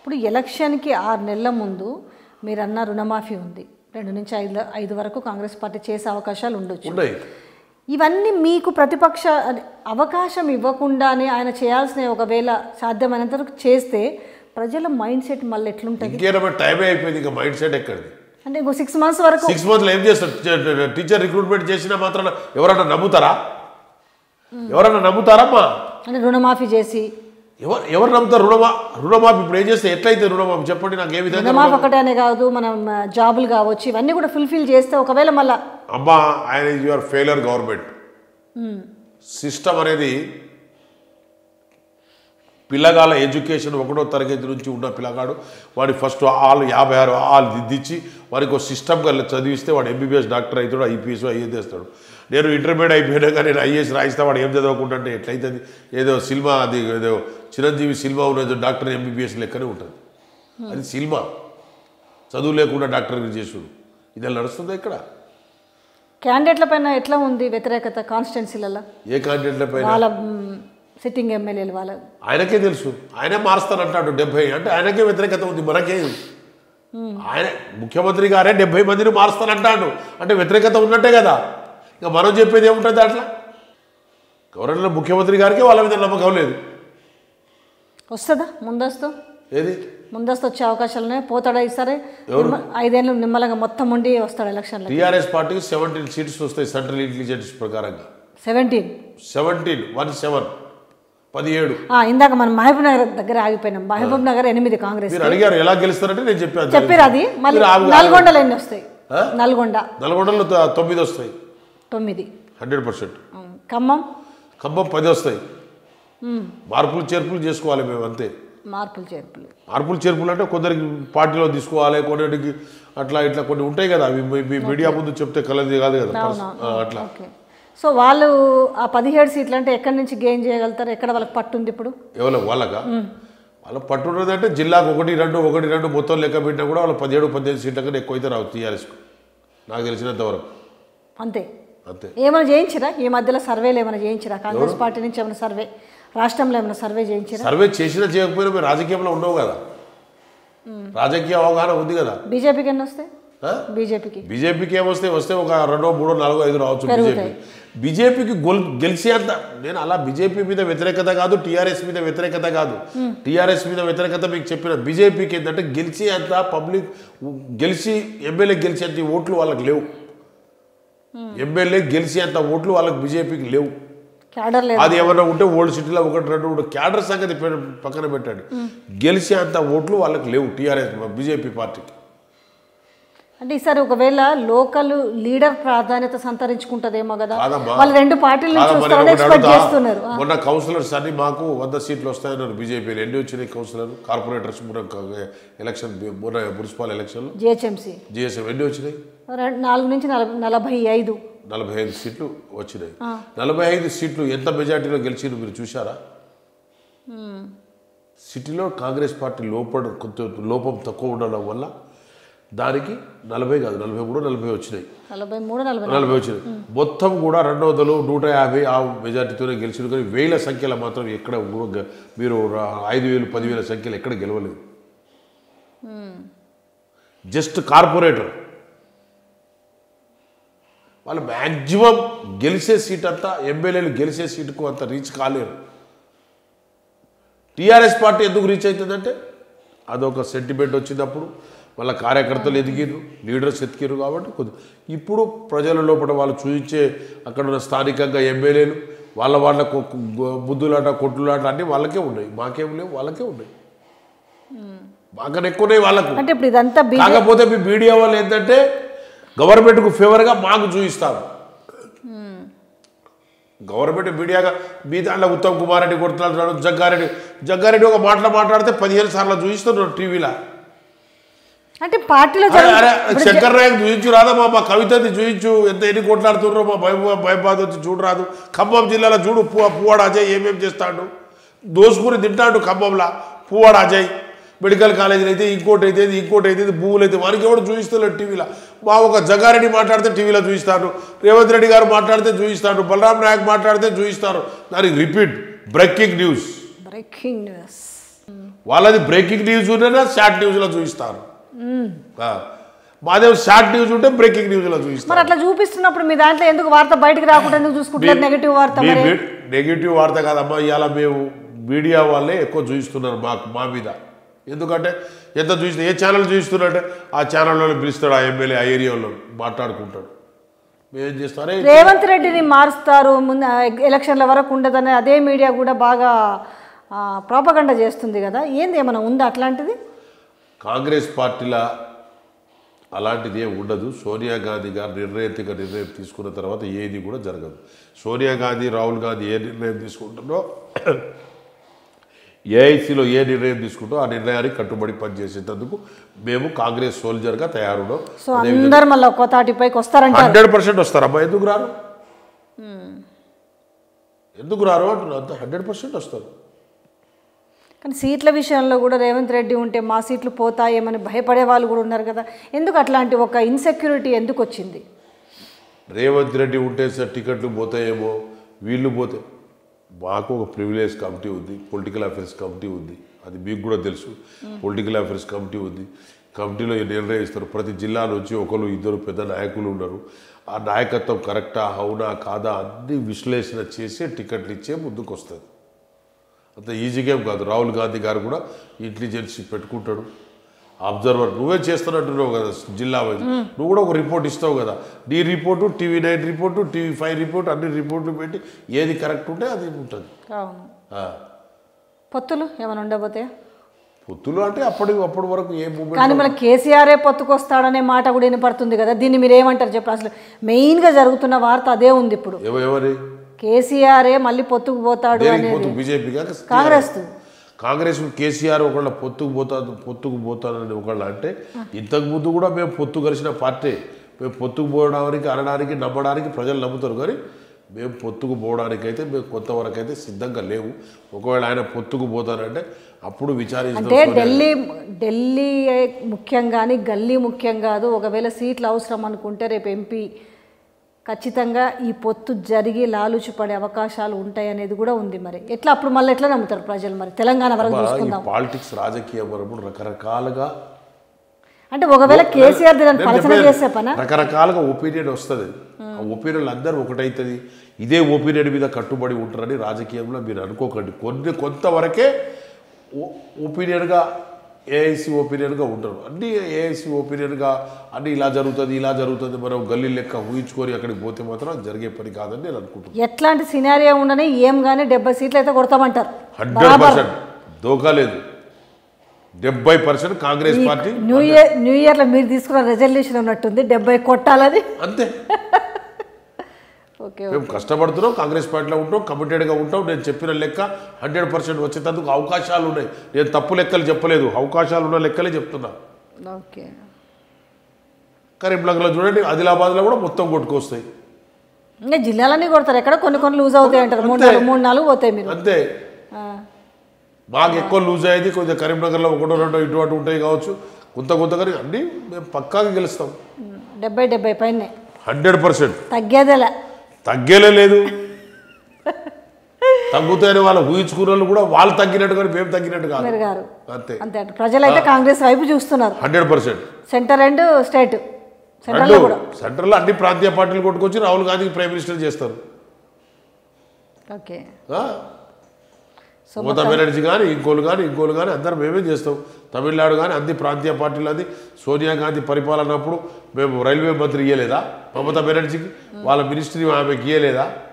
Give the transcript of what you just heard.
ఇప్పుడు ఎలక్షన్కి ఆరు నెలల ముందు మీరు అన్న రుణమాఫీ ఉంది రెండు నుంచి ఐదు ఐదు వరకు కాంగ్రెస్ పార్టీ చేసే అవకాశాలు ఉండొచ్చు ఉన్నాయి ఇవన్నీ మీకు ప్రతిపక్ష అది అవకాశం ఇవ్వకుండానే ఆయన చేయాల్సిన ఒకవేళ సాధ్యమైనంత వరకు చేస్తే ప్రజల మైండ్ సెట్ మళ్ళీ ఎట్లుంటుంది ఇంకేమైనా టైమే అయిపోయింది ఇంకా మైండ్ సెట్ ఎక్కడిది అంటే ఇంకో సిక్స్ మంత్స్ వరకు సిక్స్ మంత్స్లో ఏం చేస్తారు టీ- టీచర్ రిక్రూట్మెంట్ చేసినా మాత్రం ఎవరన్నా నమ్ముతారా ఎవరన్నా నమ్ముతారమ్మా అంటే రుణమాఫీ చేసి ఎవరు ఎవరు నమ్ముతారు రుణమా రుణమాఫీ ఇప్పుడు ఏం చేస్తే ఎట్లయితే రుణమాఫీ చెప్పండి నాకు ఏ విధంగా రుణమాఫీ ఒకటేనే కాదు మనం ఆ, జాబులు కావచ్చు ఇవన్నీ కూడా ఫుల్ఫిల్ చేస్తే ఒకవేళ మళ్ళా అమ్మా ఆయన is your failure government system అనేది పిల్లగాల ఎడ్యుకేషన్ ఒకటో తరగతి నుంచి ఉన్న పిల్లగాడు వాడి ఫస్ట్ ఆల్ యాభై ఆరు ఆల్ దిద్దిచ్చి వాడికి ఒక సిస్టమ్గా చదివిస్తే వాడు ఎంబీబీఎస్ డాక్టర్ అవుతాడు ఐపీఎస్ ఐఏఎస్ చేస్తాడు నేను ఇంటర్మీడియట్ అయిపోయినాక నేను ఐఏఎస్ రాయిస్తా వాడు ఏం చదవకుంటే ఎట్లయితుంది ఏదో సినిమా అది ఏదో చిరంజీవి సినిమా ఉన్నది డాక్టర్ ఎంబీబీఎస్ లెక్కనే ఉంటుంది అది సినిమా చదువు లేకుండా డాక్టర్ చేసుడు ఇది నడుస్తుందా ఇక్కడ క్యాండిడేట్ల పైన ఎట్లా ఉంది వ్యతిరేకత కాన్స్టిట్యున్సీలలో ఏ క్యాండిడేట్ల పైన వాళ్ళ సిట్టింగ్ ఎమ్మెల్యేలు వాళ్ళ ఆయనకే తెలుసు ఆయనే మారుస్తానంటాడు డెబ్బై అంటే ఆయనకే వ్యతిరేకత ఉంది మనకే ఆయన ముఖ్యమంత్రి గారే డెబ్బై మందిని మారుస్తానంటాడు అంటే వ్యతిరేకత ఉన్నట్టే కదా ఇక మనం చెప్పేది ఏముంటుంది అట్లా గవర్నర్ ముఖ్యమంత్రి గారికి వాళ్ళ మీద నమ్మకం లేదు వస్తుందా ముందస్తు ఏది ముందస్తు వచ్చే అవకాశాలు ఉన్నాయి పోతాడా ఈసారి నిమ్మ- ఐదేళ్ళు నిమ్మలంగా మొత్తం ఉండి వస్తాడు ఎలక్షన్లో టీఆర్ఎస్ పార్టీకి సెవెంటీన్ సీట్స్ వస్తాయి సెంట్రల్ ఇంటెలిజెన్స్ ప్రకారంగా సెవెంటీన్ సెవెంటీన్ వన్ సెవెన్ పదిహేడు ఇందాక మనం మహబూబ్ నగర్ దగ్గర ఆగిపోయినాం మహబూబ్ నగర్ ఎనిమిది కాంగ్రెస్ మీరు అడిగారు ఎలా గెలుస్తారంటే నేను చెప్పాను చెప్పారు అది మళ్ళీ మీరు ఆగు- నల్గొండలో ఎన్ని వస్తాయి నల్గొండ నల్గొండలో త- తొమ్మిది వస్తాయి తొమ్మిది hundred percent um, Khammam Khammam పది వస్తాయి మార్పులు చేర్పులు చేసుకోవాలి మేము అంతే మార్పులు చేర్పులు మార్పులు చేర్పులు అంటే కొందరికి పార్టీలో తీసుకోవాలి కొన్నిటికి అట్లా ఇట్లా కొన్ని ఉంటాయి కదా అవి మీ- మీ మీడియా ముందు చెప్తే కలది కాదు కదా ఆ, అట్లా ఓకే సో వాళ్ళు ఆ పదిహేడు సీట్లు అంటే ఎక్కడి నుంచి గెయిన్ చేయగలుగుతారు ఎక్కడ వాళ్ళకి పట్టుంది ఇప్పుడు ఎవరో వాళ్ళక వాళ్ళ పట్టున్నది అంటే జిల్లాకు ఒకటి రెండు ఒకటి రెండు మొత్తం లెక్క పెట్టినా కూడా వాళ్ళు పదిహేడు పద్దెనిమిది సీట్ల కన్నా ఎక్కువ అయితే రావు టీఆర్ఎస్కు నాకు తెలిసినంత వరకు అంతే అంతే ఏమైనా చేయించిరా ఈ మధ్యలో సర్వేలు ఏమైనా చేయించిరా కాంగ్రెస్ పార్టీ నుంచి ఏమైనా సర్వే రాష్ట్రంలో ఏమైనా సర్వే చేయించిరా సర్వే చేసినా చేయకపోయినా మేము రాజకీయంలో ఉండవు కదా రాజకీయ అవగాహన ఉంది కదా బీజేపీకి ఎన్ని వస్తాయి ఆ? బీజేపీకి బీజేపీకి ఏమొస్తే వస్తే ఒక రెండో మూడో నాలుగో ఐదు రావచ్చు బీజేపీ బీజేపీకి గొల్ గెలిచే అంత నేను అలా బీజేపీ మీద వ్యతిరేకత కాదు టీఆర్ఎస్ మీద వ్యతిరేకత కాదు టీఆర్ఎస్ మీద వ్యతిరేకత మీకు చెప్పిన బీజేపీకి ఏంటంటే గెలిచే అంత పబ్లిక్ గెలిచి ఎమ్మెల్యే గెలిచేంత ఓట్లు వాళ్ళకి లేవు ఎమ్మెల్యే గెలిచే అంత ఓట్లు వాళ్ళకి బీజేపీకి లేవు క్యాడర్ లేదు అది ఏమన్నా ఉంటే ఓల్డ్ సిటీలో ఒకటి రెండు మూడు క్యాడర్ సంగతి పె- పక్కన పెట్టాడు గెలిచే అంత ఓట్లు వాళ్ళకి లేవు టీఆర్ఎస్ బీజేపీ పార్టీకి అంటే ఈసారి ఒకవేళ లోకల్ లీడర్ ప్రాధాన్యత సంతరించుకుంటదేమో కదా కాదమ్మా. వాళ్ళు రెండు పార్టీల నుంచి కాదమ్మా, నేను వస్తారని ఒకటి ఎక్స్పెక్ట్ అడుగుతా. చేస్తున్నారు ఆ. మొన్న కౌన్సిలర్స్ అన్ని మాకు వంద సీట్లు వస్తాయన్నారు బీజేపీలో ఎన్ని వచ్చినాయి కౌన్సిలర్ కార్పొరేటర్స్ మొన్న క- ఎలక్షన్ మొన్న మున్సిపల్ ఎలక్షన్లో జిహెచ్ఎంసీ జిఎస్ఎం ఎన్ని వచ్చినాయి రెండు నాలుగు నుంచి నలభై నలభై ఐదు నలభై ఐదు సీట్లు వచ్చినాయి నలభై ఐదు సీట్లు ఎంత మెజార్టీలో గెలిచిందో మీరు చూసారా సిటీలో కాంగ్రెస్ పార్టీ లోపడ కొంత లోపం తక్కువ ఉండడం వల్ల దానికి నలభై కాదు నలభై మూడు నలభై వచ్చినాయి నలభై మూడు నలభై నలభై వచ్చింది మొత్తం కూడా రెండు వందలు నూట యాభై ఆ మెజార్టీతోనే గెలిచింది కానీ వేల సంఖ్యలో మాత్రం ఎక్కడ కూడా గె- మీరు రా- ఐదు వేలు పదివేల సంఖ్యలో ఎక్కడ గెలవలేదు జస్ట్ కార్పొరేటర్ వాళ్ళు మ్యాక్సిమం గెలిచే సీట్ అంతా ఎమ్మెల్యేలు గెలిచే సీటుకు అంత రీచ్ కాలేరు టీఆర్ఎస్ పార్టీ ఎందుకు రీచ్ అవుతుందంటే అదొక సెంటిమెంట్ వచ్చినప్పుడు వాళ్ళ కార్యకర్తలు ఎదిగిరు లీడర్స్ ఎదిగిరు కాబట్టి కొద్ది ఇప్పుడు ప్రజల లోపల వాళ్ళు చూపించే అక్కడ ఉన్న స్థానికంగా ఎమ్మెల్యేలు వాళ్ళ వాళ్ళ కొ- కొ- బుద్ధులాట కొట్టులాట అన్నీ వాళ్ళకే ఉన్నాయి మాకేం లేవు వాళ్ళకే ఉన్నాయి మాకన్నా ఎక్కువ ఉన్నాయి వాళ్ళకు అంటే ఇప్పుడు ఇదంతా బీ కాకపోతే మీ మీడియా వాళ్ళు ఏంటంటే గవర్నమెంట్కు ఫేవర్గా మాకు చూపిస్తారు గవర్నమెంట్ మీడియాగా మీ దాంట్లో ఉత్తమ్ కుమార్ రెడ్డి కొడుతున్నాడు జగ్గారెడ్డి జగ్గారెడ్డి ఒక మాటలు మాట్లాడితే పదిహేను సార్లు చూపిస్తున్నారు టీవీలో అంటే పార్టీలో అరే జరుగు- అరే శంకర్ నాయక్ చూపించు రాదమ్మా మా కవితని చూపించు ఎంత ఎన్ని కొట్లాడుతున్నారో మా భయ భయబాద్ వచ్చి చూడరాదు ఖమ్మం జిల్లాలో చూడు పువ్వ పువ్వాడు అజయ్ ఏమేం చేస్తాడు దోసుకుని తింటాడు ఖమ్మంలో పువ్వాడు అజయ్ మెడికల్ కాలేజీలు అయితే ఇంకోటి అయితే ఇంకోటి అయితే భూములు అయితే వారికి ఎవడు చూపిస్తలేడు టీవీలో మా ఒక జగారెడ్డి మాట్లాడితే టీవీలో చూపిస్తాడు రేవంత్ రెడ్డి గారు మాట్లాడితే చూపిస్తాడు బలరాం నాయక్ మాట్లాడితే చూపిస్తారు దానికి repeat breaking news breaking news వాళ్ళది బ్రేకింగ్ న్యూస్ ఉంటేనే షార్ట్ న్యూస్లో చూపిస్తారు ఆ. మాదేమో షార్ట్ న్యూస్ ఉంటే బ్రేకింగ్ న్యూస్లో చూపిస్తారు మరి అట్లా చూపిస్తున్నప్పుడు మీ దాంట్లో ఎందుకు వార్త బయటకు రాకుండా ఎందుకు చూసుకుంటున్నారు నెగిటివ్ వార్త మరి నెగిటివ్ వార్త కాదమ్మా ఇవాళ మేము మీడియా వాళ్ళే ఎక్కువ చూపిస్తున్నారు మాకు మా మీద ఎందుకంటే ఎంత చూసిన ఏ ఛానల్ చూపిస్తున్నారంటే ఆ ఛానల్లో పిలుస్తాడు ఆ ఎమ్మెల్యే ఆ ఏరియాలో మాట్లాడుకుంటాడు మేమేం చేస్తారే రేవంత్ రెడ్డిని మారుస్తారు ముందు ఎలక్షన్ల వరకు ఉండదని అదే మీడియా కూడా బాగా ప్రాపగండ చేస్తుంది కదా ఏంది ఏమైనా ఉందా అట్లాంటిది కాంగ్రెస్ పార్టీల అలాంటిది ఏం ఉండదు సోనియా గాంధీ గారు నిర్ణయతిక నిర్ణయం తీసుకున్న తర్వాత ఏది కూడా జరగదు సోనియా గాంధీ రాహుల్ గాంధీ ఏ నిర్ణయం తీసుకుంటుందో ఏఐసీలో ఏ నిర్ణయం తీసుకుంటో ఆ నిర్ణయానికి కట్టుబడి పనిచేసేందుకు మేము కాంగ్రెస్ సోల్జర్గా తయారున్నాం సో అందరు మళ్ళీ ఒక్కో తాటిపైకి వస్తారంటారు హండ్రెడ్ పర్సెంట్ వస్తారమ్మా ఎందుకు రారు ఎందుకు రారు అంటున్నారు అంత హండ్రెడ్ పర్సెంట్ వస్తారు కానీ సీట్ల విషయంలో కూడా రేవంత్ రెడ్డి ఉంటే మా సీట్లు పోతాయేమని భయపడే వాళ్ళు కూడా ఉన్నారు కదా ఎందుకు అట్లాంటి ఒక ఇన్సెక్యూరిటీ ఎందుకు వచ్చింది రేవంత్ రెడ్డి ఉంటే సార్ టికెట్లు పోతాయేమో వీళ్ళు పోతే మాకు ఒక ప్రివిలేజ్ కమిటీ ఉంది పొలిటికల్ అఫైర్స్ కమిటీ ఉంది అది మీకు కూడా తెలుసు పొలిటికల్ అఫైర్స్ కమిటీ ఉంది కమిటీలో నిర్ణయిస్తారు ప్రతి జిల్లా నుంచి ఒకరు ఇద్దరు పెద్ద నాయకులు ఉన్నారు ఆ నాయకత్వం కరెక్టా అవునా కాదా అన్ని విశ్లేషణ చేసి టికెట్లు ఇచ్చే ముందుకు వస్తుంది అంత ఈజీగా ఏం కాదు రాహుల్ గాంధీ గారు కూడా ఇంటెలిజెన్స్ పెట్టుకుంటాడు అబ్జర్వర్ నువ్వే చేస్తున్నట్టున్నావు కదా జిల్లా వైజ్ నువ్వు కూడా ఒక రిపోర్ట్ ఇస్తావు కదా నీ report TV nine report TV five report అన్ని రిపోర్ట్లు పెట్టి ఏది కరెక్ట్ ఉంటే అది ఉంటుంది అవును ఆ. పొత్తులు ఏమైనా ఉండబోతే పొత్తులు అంటే అప్పటి అప్పటి వరకు ఏ మూమెంట్ కానీ మన కేసీఆరే పొత్తుకొస్తాడనే మాట కూడా వినపడుతుంది కదా దీన్ని మీరు ఏమంటారు చెప్పి అసలు మెయిన్గా జరుగుతున్న వార్త అదే ఉంది ఇప్పుడు ఎవ- ఎవరి కేసీఆరే మళ్ళీ పొత్తుకు పోతాడు దేనికి అనేది పొత్తు బీజేపీ కాక కాంగ్రెస్ కాంగ్రెస్ కేసీఆర్ ఒకళ్ళ పొత్తుకు పోతాను పొత్తుకు పోతానని ఒకళ్ళ అంటే ఇంతకు ముందు కూడా మేము పొత్తు కలిసిన పార్టీ మేము పొత్తుకు పోవడానికి అనడానికి నమ్మడానికి ప్రజలు నమ్ముతారు కానీ మేము పొత్తుకు పోవడానికి అయితే మేము కొంతవరకు అయితే సిద్ధంగా లేవు ఒకవేళ ఆయన పొత్తుకు పోతానంటే అప్పుడు విచారించిన అంటే ఢిల్లీ ఢిల్లీ ముఖ్యం కానీ గల్లీ ముఖ్యం కాదు ఒకవేళ సీట్లు అవసరం అనుకుంటే రేపు ఎంపీ ఖచ్చితంగా ఈ పొత్తు జరిగి లాలుచి పడే అవకాశాలు ఉంటాయి అనేది కూడా ఉంది మరి ఎట్లా అప్పుడు మళ్ళీ ఎట్లా నమ్ముతారు ప్రజలు మరి తెలంగాణ వరకు ఈ చూసుకుందాం పాలిటిక్స్ రాజకీయం వరకు రకరకాలుగా అంటే ఒకవేళ కేసీఆర్ దీన్ని నేను పలసన చెప్పేది చేసే పనా రకరకాలుగా ఒపీనియన్ వస్తుంది ఆ ఒపీనియన్లు అందరూ ఒకటైతుంది ఇదే ఒపీనియన్ మీద కట్టుబడి ఉంటారని రాజకీయంలో మీరు అనుకోకండి కొన్ని కొంతవరకే ఒపీనియన్గా ఏఐసి ఒపీనియన్గా ఉంటారు అన్ని ఏఐసి ఒపీనియన్గా అన్ని ఇలా జరుగుతుంది ఇలా జరుగుతుంది మనం గల్లీ లెక్క ఊహించుకొని అక్కడికి పోతే మాత్రం అది జరిగే పని కాదని నేను అనుకుంటున్నాను ఎట్లాంటి సినారియో ఉండని ఏం కానీ డెబ్బై సీట్లు అయితే కొడతామంటారు హండ్రెడ్ పర్సెంట్ దోకా లేదు డెబ్బై percent Congress party new year new ఇయర్లో మీరు తీసుకున్న రెజల్యూషన్ ఉన్నట్టుంది డెబ్బై కొట్టాలని అంతే ఓకే మేము కష్టపడుతున్నాం కాంగ్రెస్ పార్టీలో ఉంటాం కమిటెడ్గా ఉంటాం నేను చెప్పిన లెక్క హండ్రెడ్ పర్సెంట్ వచ్చేటందుకు అవకాశాలు ఉన్నాయి నేను తప్పు లెక్కలు చెప్పలేదు అవకాశాలు ఉన్న లెక్కలే చెప్తున్నా ఓకే కరీంనగర్లో చూడండి ఆదిలాబాద్లో కూడా మొత్తం కొట్టుకొస్తాయి ఇంకా జిల్లాలన్నీ కొడతారు ఎక్కడ కొన్ని కొన్ని లూజ్ అవుతాయి అంటారు మూడు అంతే. నాలుగు మూడు నాలుగు పోతాయి మీరు అంతే ఆ, మాకు ఎక్కువ లూజ్ అయ్యేది కొంచెం కరీంనగర్లో ఒకటో రెండో ఇటు అటు ఉంటాయి కావచ్చు కొంత కొంత కానీ అన్నీ మేము పక్కాగా గెలుస్తాం డెబ్బై డెబ్బై పైనే హండ్రెడ్ పర్సెంట్ తగ్గేదేలే తగ్గేలే లేదు తగ్గుతాయని వాళ్ళు ఊహించుకున్న వాళ్ళు కూడా వాళ్ళు తగ్గినట్టు కానీ మేము తగ్గినట్టు కాదు మీరు గారు అంతే అంతే అంట ప్రజలైతే కాంగ్రెస్ వైపు చూస్తున్నారు hundred percent centre and state central రెండు కూడా సెంట్రల్లో అన్ని ప్రాంతీయ పార్టీలు కొట్టుకొచ్చి రాహుల్ గాంధీకి ప్రైమ్ మినిస్టర్ చేస్తారు ఓకే ఆ? సో మమతా బెనర్జీ కానీ ఇంకోలు కానీ ఇంకోలు కానీ అందరం మేమే చేస్తాం తమిళనాడు కానీ అన్ని ప్రాంతీయ పార్టీలు అది సోనియా గాంధీ పరిపాలన అప్పుడు మేము రైల్వే మంత్రి ఇయ్యలేదా మమతా బెనర్జీకి వాళ్ళ మినిస్ట్రీ ఆమెకి ఇయ్యలేదా